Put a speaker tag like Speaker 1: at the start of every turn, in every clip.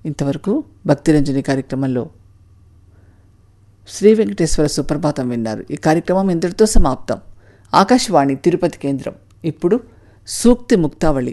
Speaker 1: ఇంతవరకు భక్తిరంజని కార్యక్రమంలో శ్రీ వెంకటేశ్వర సుప్రభాతం విన్నారు ఈ కార్యక్రమం ఇంతటితో సమాప్తం ఆకాశవాణి తిరుపతి కేంద్రం ఇప్పుడు సూక్తి ముక్తావళి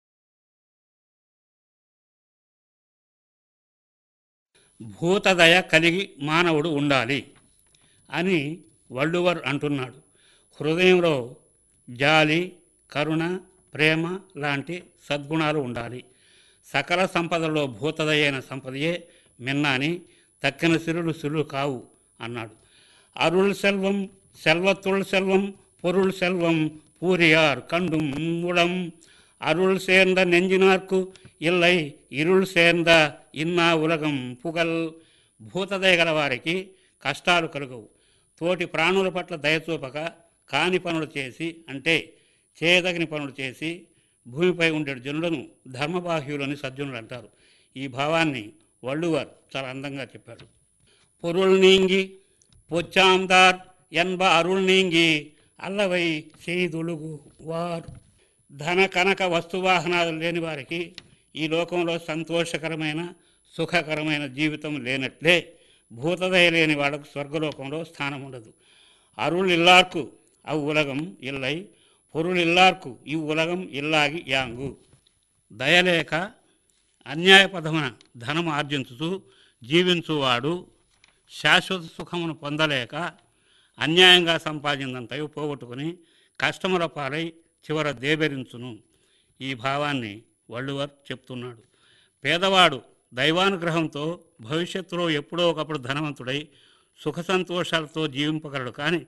Speaker 2: భూతదయ కలిగి మానవుడు ఉండాలి అని వల్లువర్ అంటున్నాడు హృదయంలో జాలి కరుణ ప్రేమ లాంటి సద్గుణాలు ఉండాలి సకల సంపదలో భూతదయైన సంపదయే మిన్నాని తక్కిన సిరులు సిరులు కావు అన్నాడు అరుள் செல்வம் செல்வத்துள் செல்வம் பொருள் செல்வம் பூரியார் கண்டும் உளம் அருள் சேர்ந்த நெஞ்சினார்க்கு இல்லை இருள் சேர்ந்த ఇన్నా ఉలగం పుగల్ భూతదయ గల వారికి కష్టాలు కలుగవు తోటి ప్రాణుల పట్ల దయచూపక కాని పనులు చేసి అంటే చేయదగిన పనులు చేసి భూమిపై ఉండే జనులను ధర్మబాహ్యులని సజ్జనులు అంటారు ఈ భావాన్ని వల్లువర్ చాలా అందంగా చెప్పాడు பொருள் நீங்கி பொச்சாம்தார் என்ப அருள் நீங்கி అల్లవై చేదులుగు వారు ధన కనక వస్తువాహనాలు లేని వారికి ఈ లోకంలో సంతోషకరమైన సుఖకరమైన జీవితం లేనట్లే భూతదయ లేని వాళ్ళకు స్వర్గలోకంలో స్థానం ఉండదు అరుள் ఇల్లార్కు అవు ఉలగం ఇల్లై పొరుள் ఇల్లార్కు ఈ ఉలగం ఇల్లాగి యాంగు దయలేక అన్యాయపదమున ధనము ఆర్జించుతూ జీవించువాడు శాశ్వత సుఖమును పొందలేక అన్యాయంగా సంపాదిందంతయు పోగొట్టుకుని కష్టముల పాలై చివర దేబెరించును ఈ భావాన్ని వల్లువర్ చెప్తున్నాడు పేదవాడు దైవానుగ్రహంతో భవిష్యత్తులో ఎప్పుడో ఒకప్పుడు ధనవంతుడై సుఖ సంతోషాలతో జీవింపగలడు కానీ